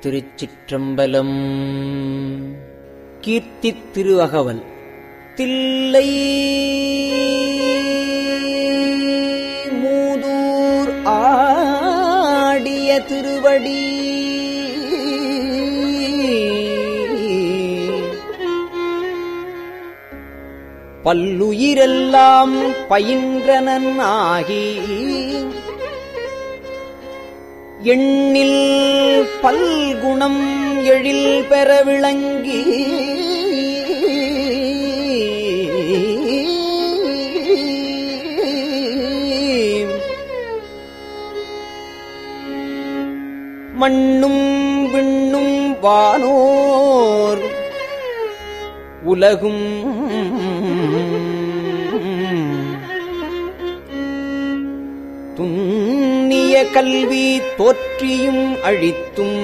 திருச்சிற்றம்பலம் கீர்த்தித் திருவகவல் தில்லை மூதூர் ஆடிய திருவடி பல்லுயிரெல்லாம் பயின்றனன் ஆகி எண்ணில் பல்குணம் எழில் பெற விளங்கி மண்ணும் விண்ணும் வானோர் உலகும் துண்ணிய கல்வி தோற்றியும் அழித்தும்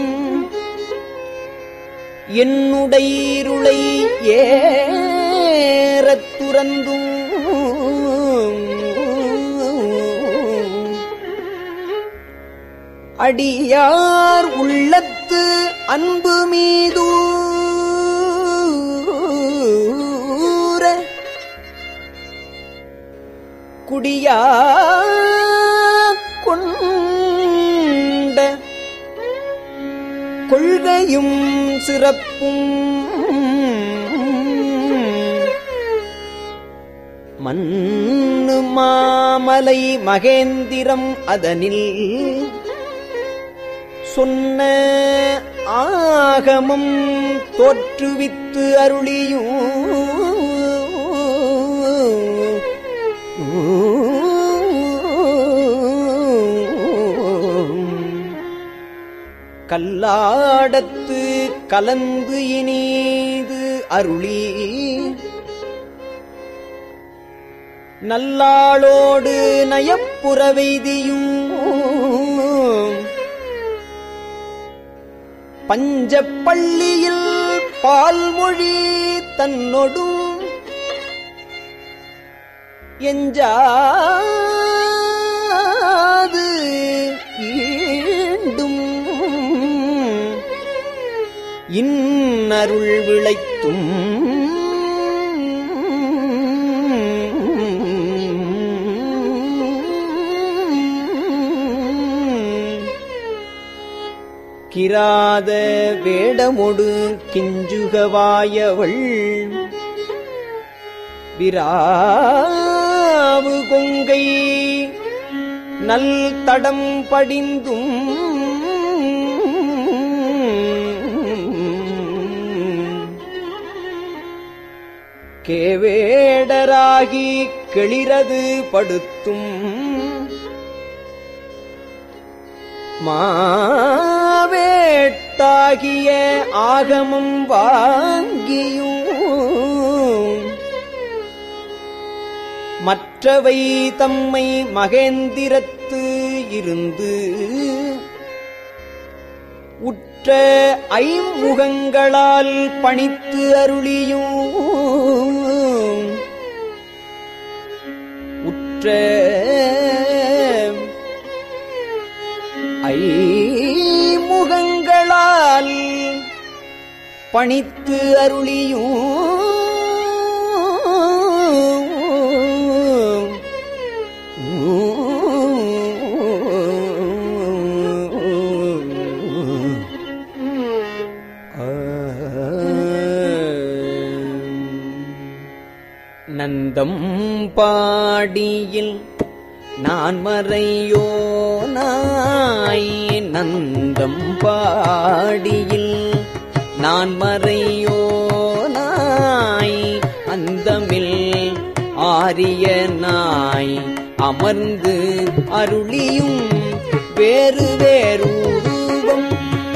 என்னுடையிருளை ஏறத் துறந்தும் அடியார் உள்ளத்து அன்பு மீதூர குடியா கொண்ட கொள்கையும் சிறப்பும் மண்ணு மாமலை மகேந்திரம் அதனில் சொன்ன ஆகமம் தோற்றுவித்து அருளியும் கல்லாடத்து கலந்து இனீது அருளி நல்லாளோடு நயப்புறவெய்தியும் பஞ்சப்பள்ளியில் பால்மொழி தன்னொடும் எஞ்சாது ஈண்டும் இன்னருள் விளைத்தும் கிராத வேடமொடு கிஞ்சுகவாயவள் விராவு கொங்கை நல் தடம் படிந்தும் கேவேடராகி கிளிரது படுத்தும் மாவேட்டாகிய ஆகமம் வாங்கியும் மற்றவை தம்மை மகேந்திரத்து இருந்து உற்ற ஐமுகங்களால் பணித்து அருளியும் உற்ற ஐமுகங்களால் பணித்து அருளியும் நந்தம் பாடியில் நான் மறையோ நாய் நந்தம் பாடியில் நான் மறையோ நாய் அந்தமில் ஆரிய நாய் அமர்ந்து அருளியும் வேறு வேறு உருவம்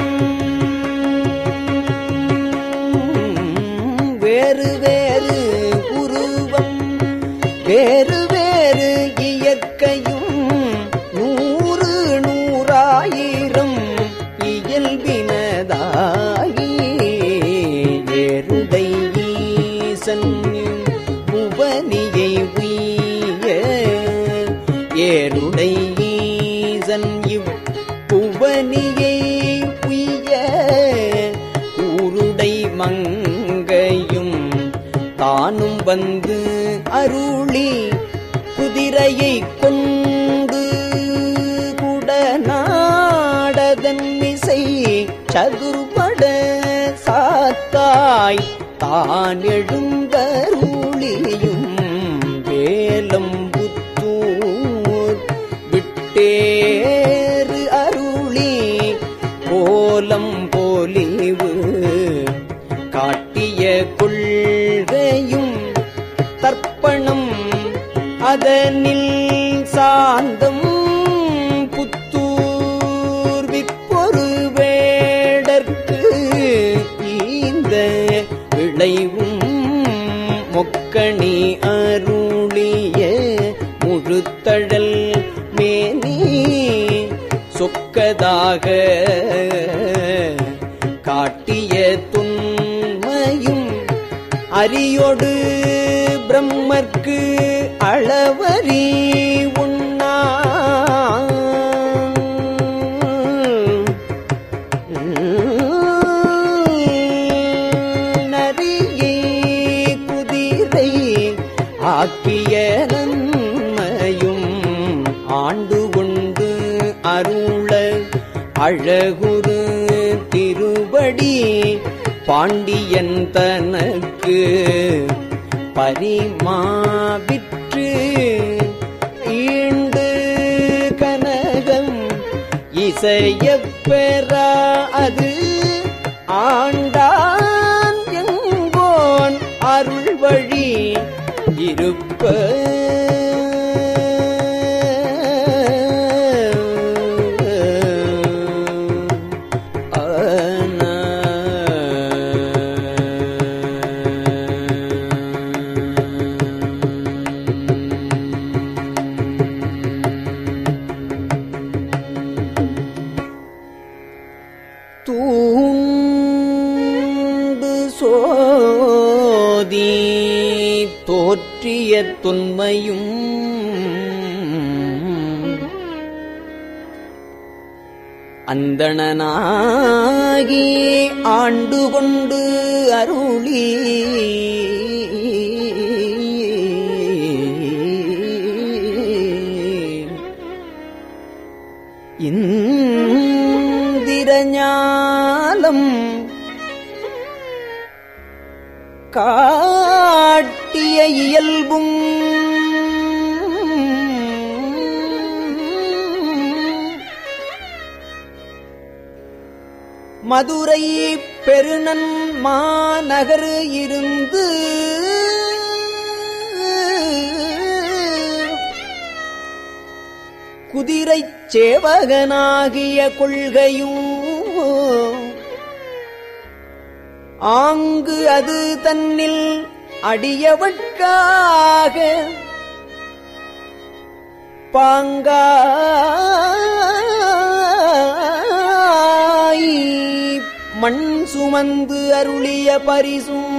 வேறு வேறு உருவம் வேறு வேறு இயற்கையும் நூறு நூறாயிரம் இயல்பினதாகி ஏருடை ஈசன் புவனியை உய்ய ஏருடை ஈசன் இவ் புவனியை உய்ய மங்கையும் தானும் வந்து அருளி குதிரையை கொண்டு குடநாடதன் மிசை சதுர்பட சாத்தாய் தான் எழுந்தருளியும் வேலம் புத்தூர் விட்டேறு அருளி கோலம் போலிவு காட்டிய கொள்கையும் தர்ப்பணம் அதனில் சாந்தம் புத்தூர் விப்பொரு வேடற்கு இந்த விளைவும் மொக்கணி அருளிய முழுத்தழல் மேனி சொக்கதாக காட்டிய துன்மையும் அரியோடு பிரம்மர்க்கு அளவரி உண்ணா நரியை குதிரை ஆக்கிய நன்மையும் ஆண்டு கொண்டு அருள அழகுரு திருவடி பாண்டியன் தனக்கு பரிமாவிற்று ஈண்டு கனகம் இசையப் பெறா அது ஆண்டான் எங்கோன் அருள் வழி இருப்ப தூண்டு சோதி தோற்றிய தொன்மையும் அந்தணனாகி ஆண்டு கொண்டு அருளி இந்திரஞாலம் காட்டிய இயல்பும் மதுரை பெருநன் மாநகர் இருந்து குதிரைச் சேவகனாகிய கொள்கையும் ஆங்கு அது தன்னில் அடியவட்காக பாங்காய் மண் சுமந்து அருளிய பரிசும்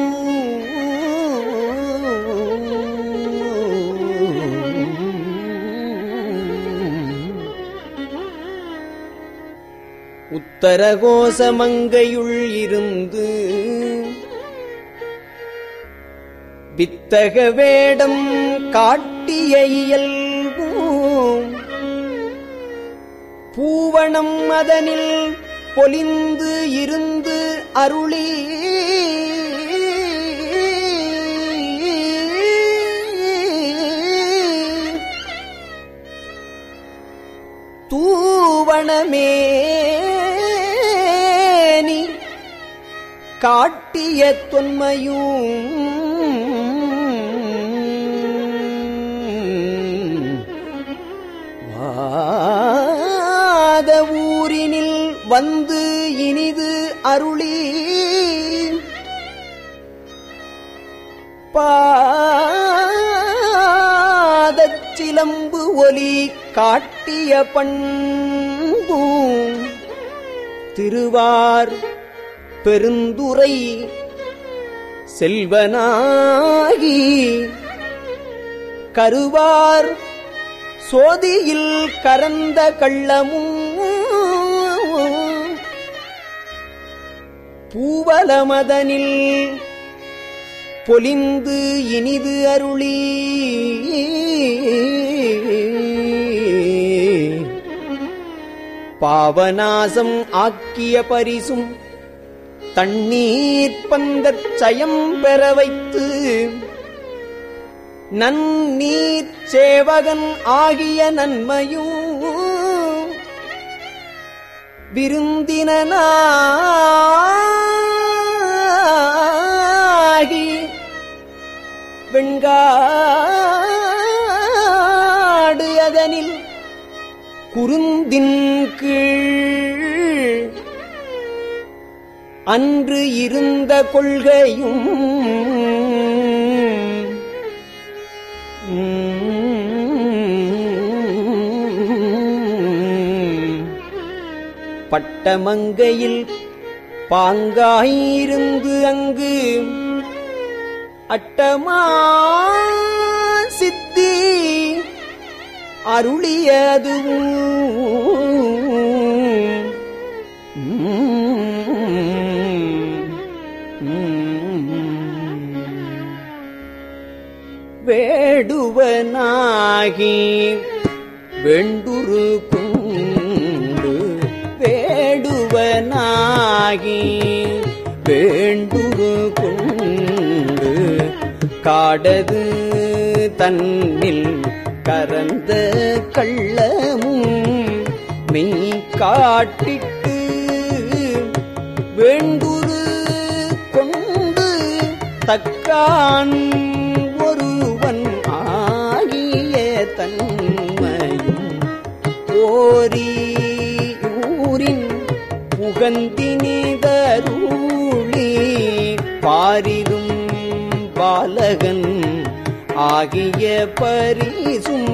உத்தரகோசமங்கையுள் இருந்து வித்தக வேடம் காட்டிய இயல்பும் பூவணம் அதனில் பொலிந்து இருந்து அருளி தூவணமேனி காட்டிய தொன்மையும் வாத ஊரினில் வந்து இனிது அருளி பாதச்சிலம்பு ஒலி காட்டிய பண்பும் திருவார் பெருந்துரை செல்வனாகி கருவார் சோதியில் கரந்த கள்ளமும் பூவலமதனில் பொலிந்து இனிது அருளி பாவநாசம் ஆக்கிய பரிசும் தண்ணீர் பந்தச் சயம் பெற வைத்து நன்னீர் சேவகன் ஆகிய நன்மையும் விருந்தினாகி வெண்காடு அதனில் குருந்தின் கீழ் அன்று இருந்த கொள்கையும் பட்டமங்கையில் பாங்காயிருந்து அங்கு அட்டமா சித்தி அருளியதுவும் வேடுவனாகி வெண்டுரு குண்டு வேடுவனாகி வேண்டுரு குண்டு காடது தன்னில் கரந்த கள்ளமும் மெய் காட்டிட்டு வேண்டுரு கொண்டு தக்கான் ஒருவன் ஆகிய தன்மையும் ஓரி ஊரின் புகந்தினிதருளி பாரிதும் பாலகன் ஆகிய பரிசும்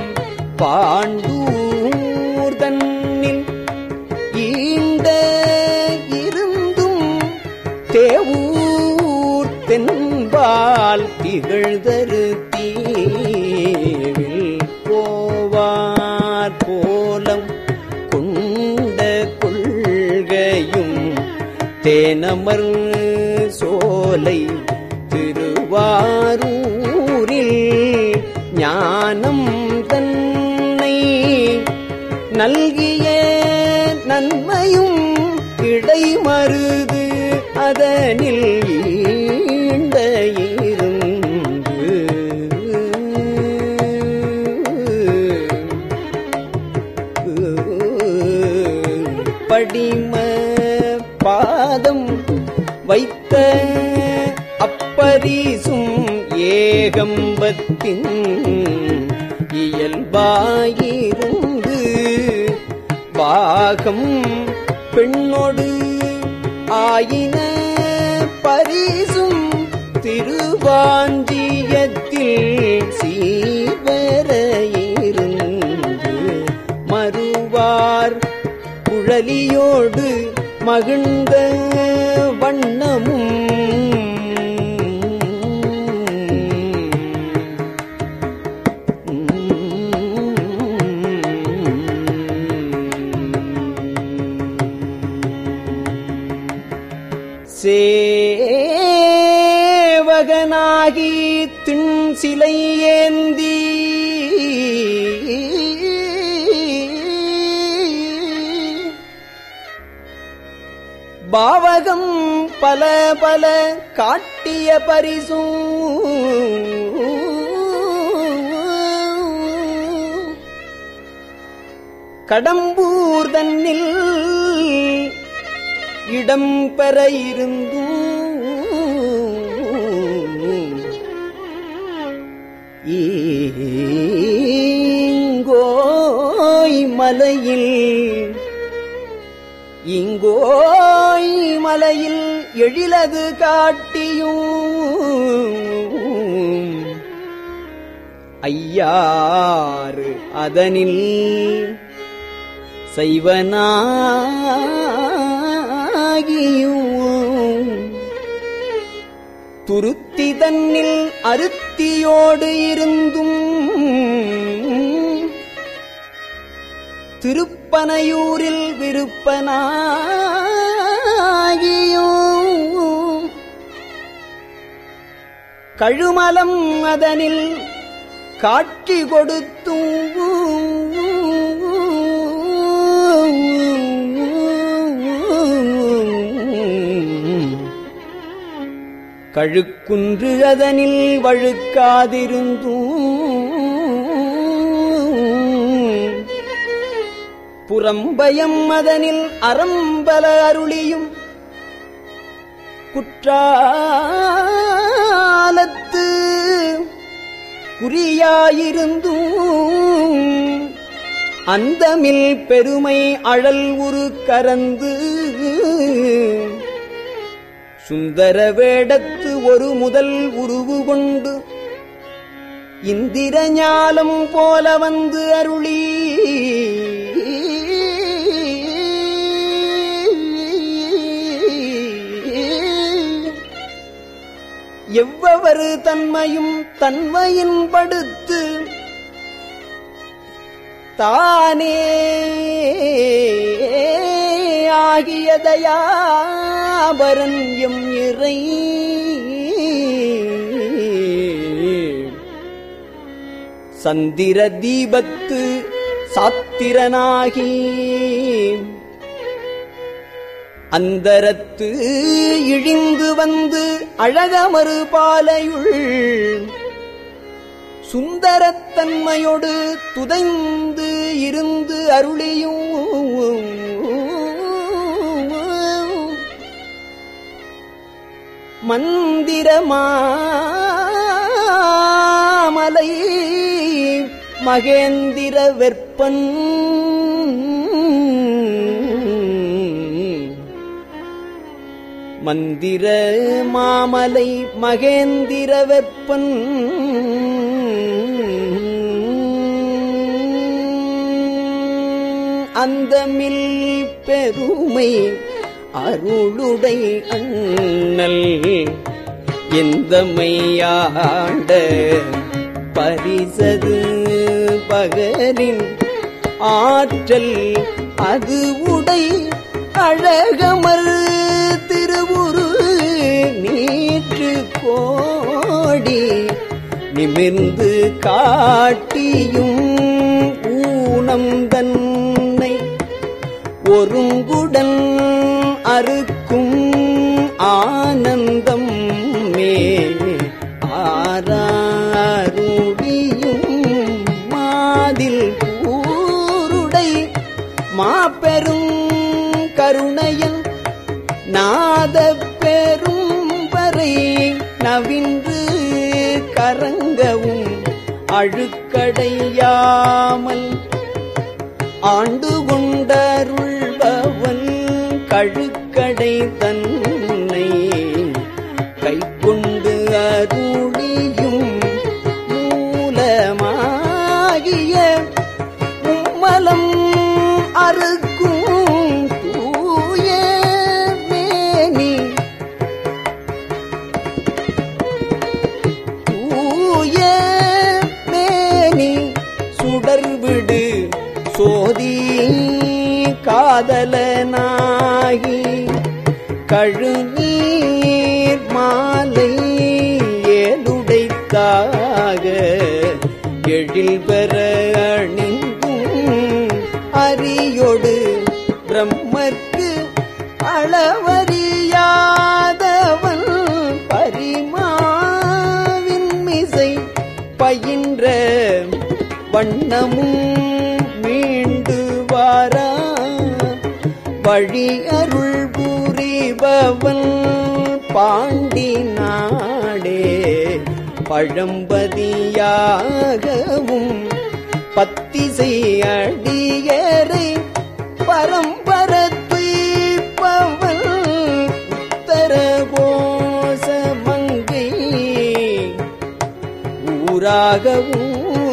பாண்டூர் தன்னில் ஈண்ட இருந்தும் தேவூர் தென்பால் திகழ்தரு தீவில் போவார் போலம் கொண்ட கொள்கையும் தேனமர் சோலை திருவாரூரில் ஞானம் தன்னை நல்கிய நன்மையும் கிடைமருது அதனில் ஈண்ட இருந்து படிம பாதம் வைத்த அப்பரிசும் ஏகம்பத்தின் இயல்பாயிருந்து பாகம் பெண்ணொடு ஆயின பரிசும் திருவாஞ்சியத்தில் சீவர இருந்து மறுவார் குழலியோடு மகிழ்ந்த வண்ணமும் சேவகனாகி திண் சிலை ஏந்தி பாவகம் பல பல காட்டிய பரிசும் கடம்பூர் தன்னில் இடம் பெற இருந்தும் ஈங்கோய் மலையில் இங்கோய் மலையில் எழிலது காட்டியும் ஐயாறு அதனில் செய்வனாகியும் துருத்தி தன்னில் அருத்தியோடு இருந்தும் திருப்பனையூரில் விருப்பனாகி கழுமலம் அதனில் காட்சி கொடுத்தும் கழுக்குன்று அதனில் வழுக்காதிருந்தும் புறம்பயம் அதனில் அறம்பல அருளியும் குற்றாலத்து குறியாயிருந்தும் அந்தமில் பெருமை அழல் உரு கரந்து சுந்தர வேடத்து ஒரு முதல் உருவு கொண்டு இந்திர ஞாலம் போல வந்து அருளி எவ்வவரு தன்மையும் தன்மையின் படுத்து தானே ஆகியதையாபரன் எம் இறை சந்திர தீபத்து சாத்திரனாகி அந்தரத்து இழிந்து வந்து அழகமறு பாலையுள் சுந்தரத்தன்மையோடு துதைந்து இருந்து அருளியும் மந்திரமாமலை மகேந்திர வெற்பன் மந்திர மாமலை மகேந்திர வெப்பன் அந்தமில் பெருமை அருளுடை அண்ணல் எந்தமையாண்ட பரிசது பகலின் ஆற்றல் அது உடை அழகமர் திருவுரு நீற்று கோடி நிமிர்ந்து காட்டியும் ஊனம் தன்னை ஒருங்குடன் அறுக்கும் ஆனந்தம் மே ஆராருடியும் மாதில் கூருடை மாபெரும் கருணையன் நாத பெரும் வரை நவின்று கரங்கவும் அழுக்கடையாமல் ஆண்டு கொண்டருள்பவன் கழுக்கடை தன்னை கை கொண்டு அருளியும் மூலமாகிய மும்மலம் அறுக்கும் தூய மேனி தூய மேனி சுடர்விடு சோதி காதலனாகி கழுநீர் மாலை ஏதுடைத்தாக எழில் பெற அணிந்தும் அரியொடு பிரம்மற்கு அளவறியாதவன் பரிமாவின் மிசை பயின்ற வண்ணமும் மீண்டு வாரா வழி அருள் புரிபவன் பாண்டி நாடே பழம்பதியாகவும் பத்திசை அடியரை பரம்பரத்து பவன் உத்தரகோச மங்கை ஊராகவும்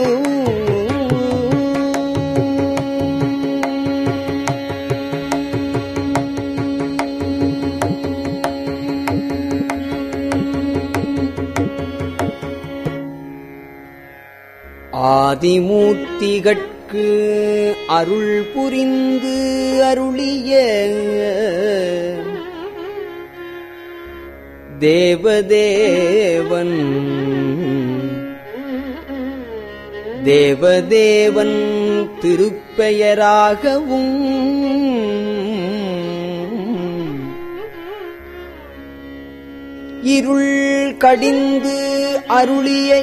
ஆதிமூர்த்திகட்கு அருள் புரிந்து அருளிய தேவதேவன் தேவதேவன் திருப்பெயராகவும் இருள் கடிந்து அருளிய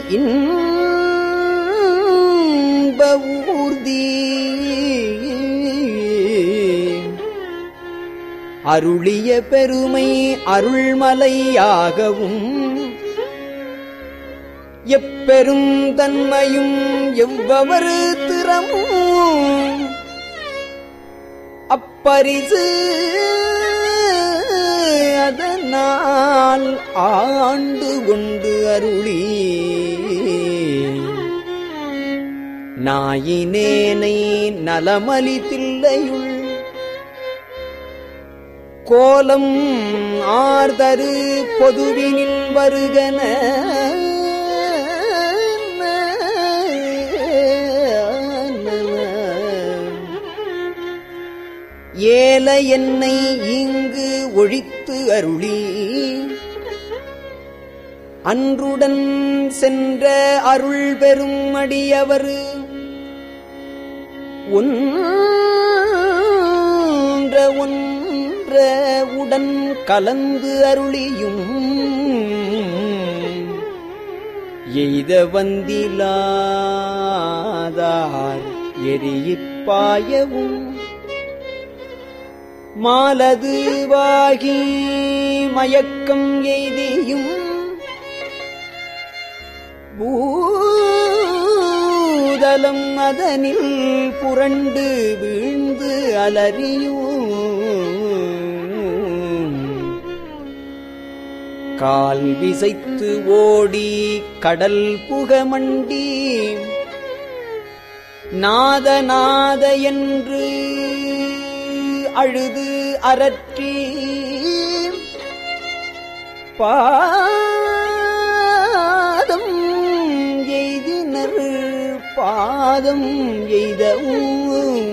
இன்ப ஊர்தி அருளிய பெருமை அருள்மலையாகவும் எப்பெரும் தன்மையும் எவ்வவர் திறமும் அப்பரிசு அதனால் ஆண்டு கொண்டு அருளி நாயினேனை நலமலி தில்லையுள் கோலம் ஆர்தரு பொதுவினில் வருகன ஏல என்னை இங்கு ஒழித்து அருளி அன்றுடன் சென்ற அருள் பெரும் அடியவர் ஒன்ற ஒன்ற உடன் கலந்து அருளியும் எய்த வந்திலாதார் எரியிப்பாயவும் மாலது வாகி மயக்கம் எய்தியும் பூதலம் அதனில் புரண்டு வீழ்ந்து அலறியும் கால் விசைத்து ஓடி கடல் புகமண்டி நாத நாத என்று அழுது அரற்றி பாதம் எய்தினர் பாதம் எய்தவும்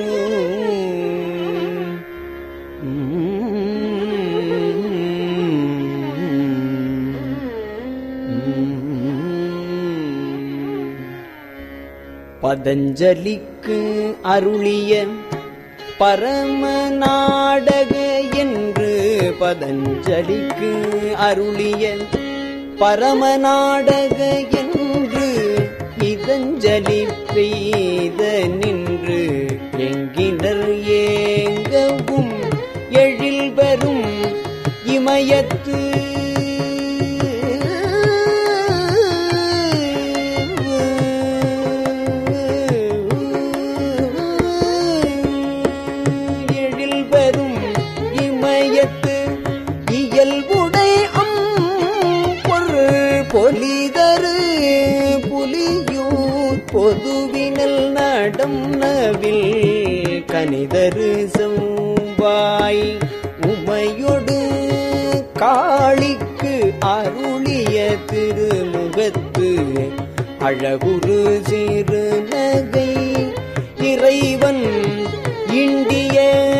பதஞ்சலிக்கு அருளிய பரம நாடக என்று பதஞ்சலிக்கு அருளிய பரம நாடக என்று இதஞ்சலி பெய்த நின்று எங்கினர் ஏங்கவும் எழில் வரும் இமயத்து எழில் வரும் இமயத்து இயல்புடை அம் பொருள் பொலிதரு புலியூர் பொதுவினல் நடம் நவில் கனிதரு செவ்வாய் உமையொடு காளிக்கு அருளிய திருமுகத்து அழகுரு சிறு நகை இறைவன் இண்டிய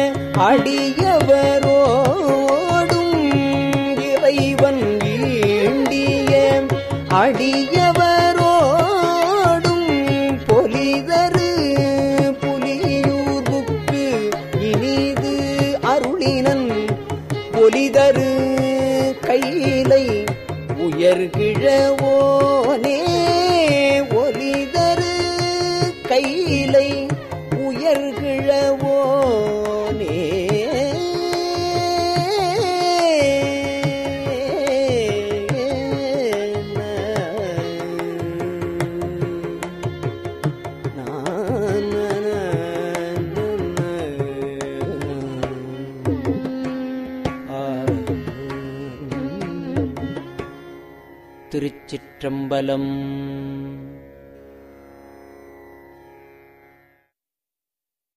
அடியவரோடும் இறைவன் ஈண்டிய அடியவரோடும் பொலிதரு புலியூர்வுக்கு இனிது அருளினன் பொலிதரு கைலை உயர்கிழவோனே ஒலிதரு கைலை உயர்கிழவோனே திருச்சிற்றம்பலம்